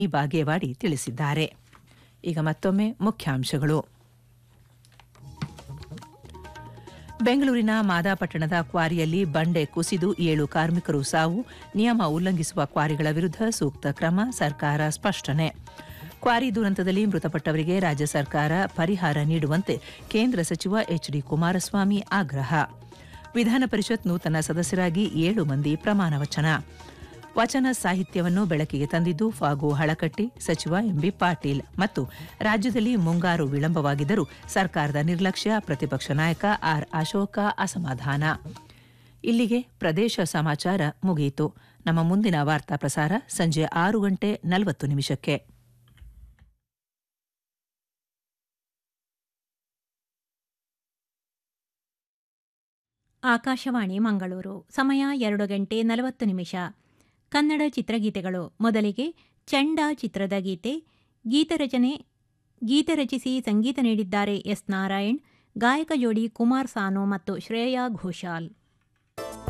ಬಾಗೇವಾಡಿ ತಿಳಿಸಿದ್ದಾರೆ ಈಗ ಮತ್ತೊಮ್ಮೆ ಮುಖ್ಯಾಂಶಗಳು ಬೆಂಗಳೂರಿನ ಮಾದಾಪಟ್ಟಣದ ಕ್ವಾರಿಯಲ್ಲಿ ಬಂಡೆ ಕುಸಿದು ಏಳು ಕಾರ್ಮಿಕರು ಸಾವು ನಿಯಮ ಉಲ್ಲಂಘಿಸುವ ಕ್ವಾರಿಗಳ ವಿರುದ್ಧ ಸೂಕ್ತ ಕ್ರಮ ಸರ್ಕಾರ ಸ್ಪಷ್ಟನೆ ಕ್ವಾರಿ ದುರಂತದಲ್ಲಿ ಮೃತಪಟ್ಟವರಿಗೆ ರಾಜ್ಯ ಸರ್ಕಾರ ಪರಿಹಾರ ನೀಡುವಂತೆ ಕೇಂದ್ರ ಸಚಿವ ಎಚ್ ಡಿ ಕುಮಾರಸ್ವಾಮಿ ಆಗ್ರಹ ವಿಧಾನ ಪರಿಷತ್ ನೂತನ ಸದಸ್ಯರಾಗಿ ಏಳು ಮಂದಿ ಪ್ರಮಾಣ ವಚನ ವಚನ ಸಾಹಿತ್ಯವನ್ನು ಬೆಳಕಿಗೆ ತಂದಿದ್ದು ಫಾಗು ಹಳಕಟ್ಟಿ ಸಚಿವ ಎಂಬಿ ಪಾಟೀಲ್ ಮತ್ತು ರಾಜ್ಯದಲ್ಲಿ ಮುಂಗಾರು ವಿಳಂಬವಾಗಿದ್ದರೂ ಸರ್ಕಾರದ ನಿರ್ಲಕ್ಷ್ಯ ಪ್ರತಿಪಕ್ಷ ನಾಯಕ ಆರ್ ಅಶೋಕ ಅಸಮಾಧಾನ ಇಲ್ಲಿಗೆ ಪ್ರದೇಶ ಸಮಾಚಾರ ಮುಗಿಯಿತು ನಮ್ಮ ಮುಂದಿನ ವಾರ್ತಾ ಪ್ರಸಾರ ಸಂಜೆ ಆರು ಗಂಟೆ ನಲವತ್ತು ನಿಮಿಷಕ್ಕೆ ಆಕಾಶವಾಣಿ ಮಂಗಳೂರು ಸಮಯ ಎರಡು ಗಂಟೆ ನಲವತ್ತು ನಿಮಿಷ ಕನ್ನಡ ಚಿತ್ರಗೀತೆಗಳು ಮೊದಲಿಗೆ ಚಂಡ ಚಿತ್ರದ ಗೀತೆ ಗೀತರಚನೆ ಗೀತೆ ರಚಿಸಿ ಸಂಗೀತ ನೀಡಿದ್ದಾರೆ ಎಸ್ ನಾರಾಯಣ್ ಗಾಯಕ ಜೋಡಿ ಕುಮಾರ್ ಸಾನು ಮತ್ತು ಶ್ರೇಯಾ ಘೋಷಾಲ್